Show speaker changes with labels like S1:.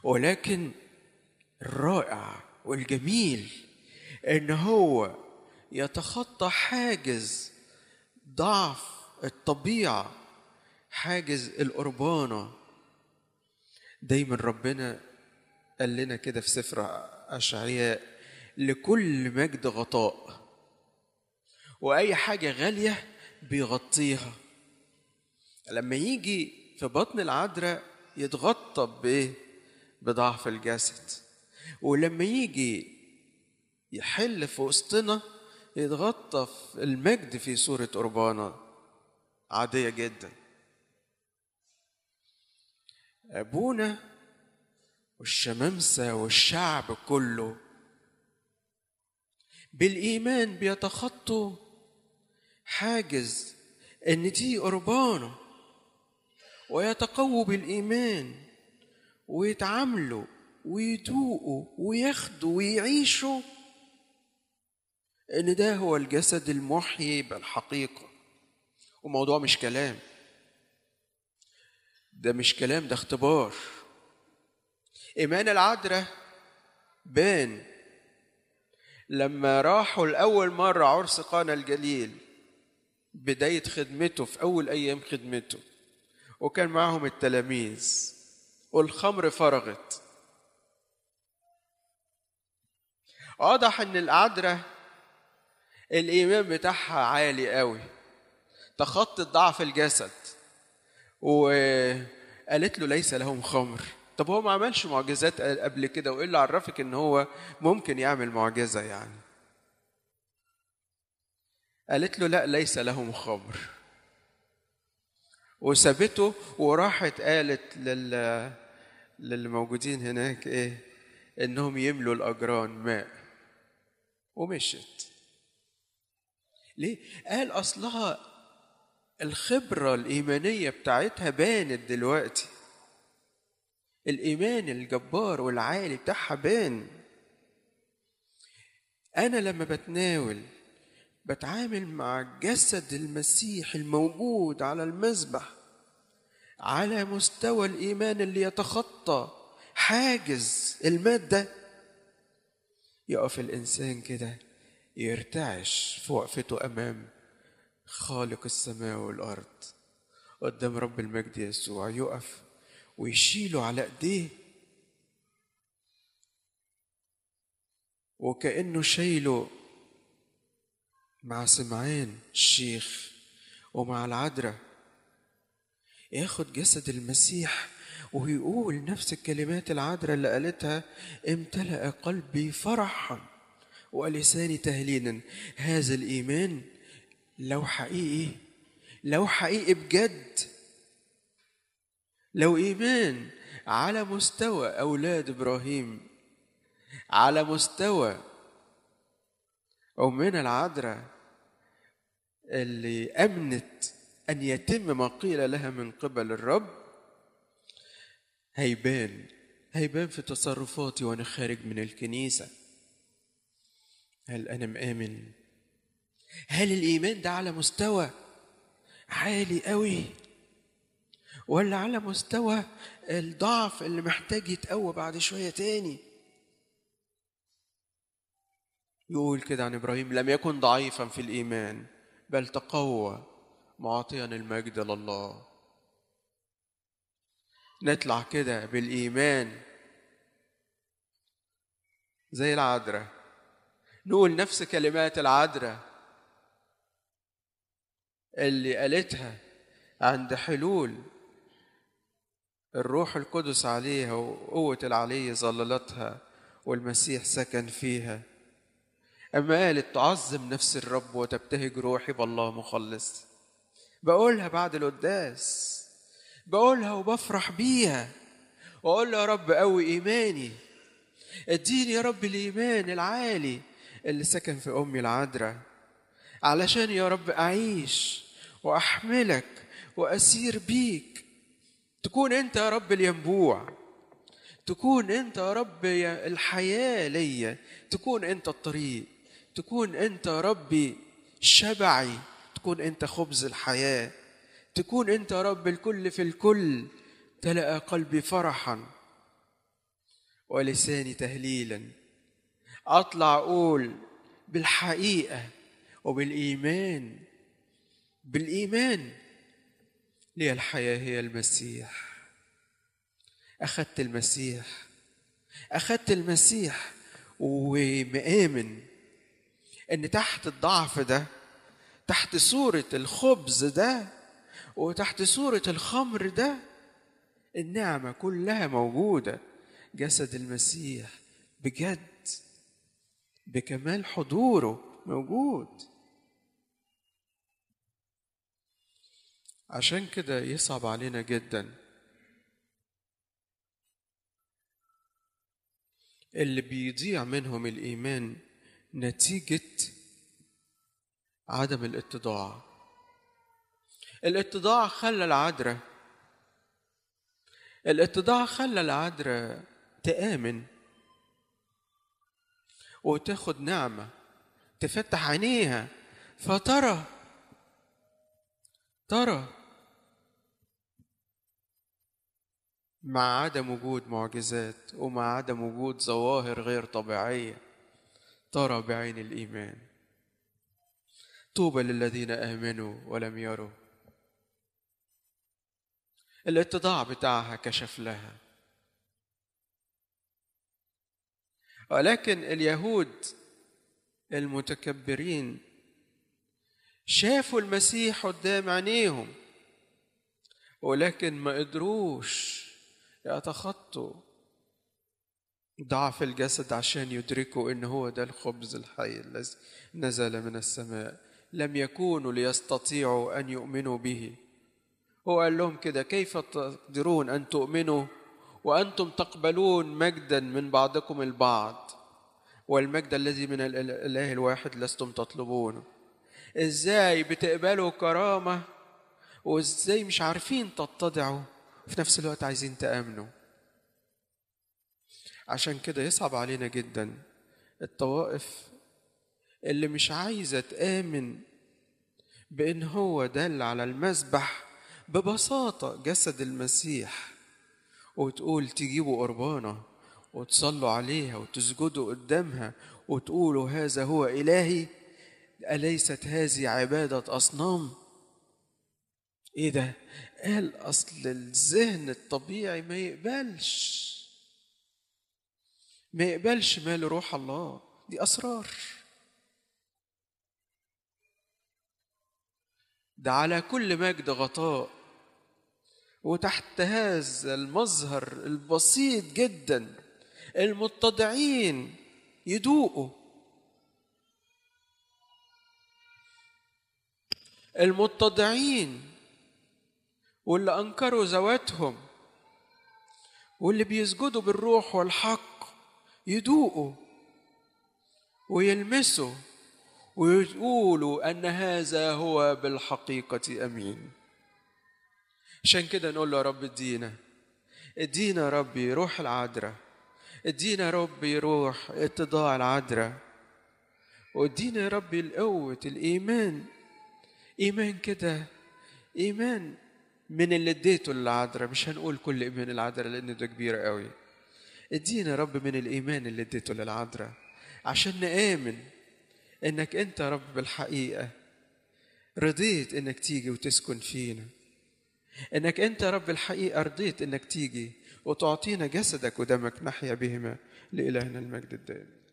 S1: ولكن الرائع والجميل ان هو يتخطى حاجز ضعف الطبيعه حاجز القربانه دايما ربنا قال لنا كده في سفر اشعياء لكل مجد غطاء واي حاجه غاليه بيغطيها لما يجي في بطن العذراء يتغطى بايه بضعف الجسد ولما يجي يحل في وسطنا يتغطى في المجد في صورة قربانة عادية جدا أبونا والشمامسة والشعب كله بالإيمان بيتخطوا حاجز إن دي قربانة ويتقووا بالإيمان ويتعاملوا ويدوقوا وياخدوا ويعيشوا ان ده هو الجسد المحيي بالحقيقه وموضوع مش كلام ده مش كلام ده اختبار ايمان العذراء بان لما راحوا لاول مره عرس قانا الجليل بدايه خدمته في اول ايام خدمته وكان معهم التلاميذ والخمر فرغت واضح ان العذراء الايمان بتاعها عالي قوي تخطت ضعف الجسد وقالت له ليس لهم خمر طب هو ما عملش معجزات قبل كده وايه اللي عرفك ان هو ممكن يعمل معجزه يعني قالت له لا ليس لهم خمر وسابته وراحت قالت لل للي موجودين هناك ايه انهم يملوا الاجران ماء ومشت ليه قال اصلها الخبره الايمانيه بتاعتها بانت دلوقتي الايمان الجبار والعالي بتاعها بان انا لما بتناول بتعامل مع جسد المسيح الموجود على المذبح على مستوى الايمان اللي يتخطى حاجز الماده يقف الانسان كده يرتعش في وقفته امام خالق السماء والارض قدام رب المجد يسوع يقف ويشيله على ايديه وكانه شايله مع سمعان الشيخ ومع العذراء ياخد جسد المسيح ويقول نفس الكلمات العذراء اللي قالتها امتلأ قلبي فرحا ولساني تهليلا هذا الإيمان لو حقيقي لو حقيقي بجد لو إيمان على مستوى أولاد إبراهيم على مستوى أمنا العذراء اللي أمنت أن يتم ما قيل لها من قبل الرب هيبان هيبان في تصرفاتي وأنا خارج من الكنيسة هل أنا مآمن؟ هل الإيمان ده على مستوى عالي قوي ولا على مستوى الضعف اللي محتاج يتقوى بعد شوية تاني يقول كده عن إبراهيم لم يكن ضعيفا في الإيمان بل تقوى معطيا المجد لله نطلع كده بالإيمان زي العذراء نقول نفس كلمات العذراء اللي قالتها عند حلول الروح القدس عليها وقوة العلي ظللتها والمسيح سكن فيها أما قالت تعظم نفس الرب وتبتهج روحي بالله مخلص بقولها بعد القداس بقولها وبفرح بيها واقول له يا رب قوي ايماني اديني يا رب الايمان العالي اللي سكن في امي العذراء علشان يا رب اعيش واحملك واسير بيك تكون انت يا رب الينبوع تكون انت يا رب الحياه ليا تكون انت الطريق تكون انت يا ربي شبعي تكون انت خبز الحياه تكون انت يا رب الكل في الكل تلقى قلبي فرحا ولساني تهليلا اطلع اقول بالحقيقه وبالايمان بالايمان لي الحياه هي المسيح اخذت المسيح اخذت المسيح ومآمن ان تحت الضعف ده تحت صورة الخبز ده وتحت صورة الخمر ده النعمة كلها موجودة جسد المسيح بجد بكمال حضوره موجود عشان كده يصعب علينا جدا اللي بيضيع منهم الإيمان نتيجة عدم الاتضاع الاتضاع خلى العذراء الاتضاع خلى العذراء تآمن وتاخد نعمة تفتح عينيها فترى ترى مع عدم وجود معجزات ومع عدم وجود ظواهر غير طبيعية ترى بعين الإيمان طوبى للذين آمنوا ولم يروا الاتضاع بتاعها كشف لها ولكن اليهود المتكبرين شافوا المسيح قدام عينيهم ولكن ما قدروش يتخطوا ضعف الجسد عشان يدركوا ان هو ده الخبز الحي الذي نزل من السماء لم يكونوا ليستطيعوا ان يؤمنوا به هو قال لهم كده كيف تقدرون ان تؤمنوا وانتم تقبلون مجدا من بعضكم البعض والمجد الذي من الاله الواحد لستم تطلبونه ازاي بتقبلوا كرامه وازاي مش عارفين تتضعوا وفي نفس الوقت عايزين تامنوا عشان كده يصعب علينا جدا الطوائف اللي مش عايزه تامن بان هو دل على المذبح ببساطه جسد المسيح وتقول تجيبوا قربانه وتصلوا عليها وتسجدوا قدامها وتقولوا هذا هو الهي اليست هذه عباده اصنام ايه ده قال اصل الذهن الطبيعي ما يقبلش ما يقبلش مال روح الله دي اسرار ده على كل مجد غطاء وتحت هذا المظهر البسيط جدا المتضعين يدوقوا المتضعين واللي انكروا ذواتهم واللي بيسجدوا بالروح والحق يدوقوا ويلمسوا ويقولوا ان هذا هو بالحقيقه امين عشان كده نقول له يا رب ادينا ادينا يا ربي روح العذراء ادينا يا ربي روح اتضاع العذراء وادينا يا ربي القوة الإيمان إيمان كده إيمان من اللي اديته للعذراء مش هنقول كل إيمان العذراء لأن ده كبير قوي ادينا يا رب من الإيمان اللي اديته للعذراء عشان نآمن إنك أنت يا رب بالحقيقة رضيت إنك تيجي وتسكن فينا انك انت يا رب الحقيقه رضيت انك تيجي وتعطينا جسدك ودمك نحيا بهما لالهنا المجد الدائم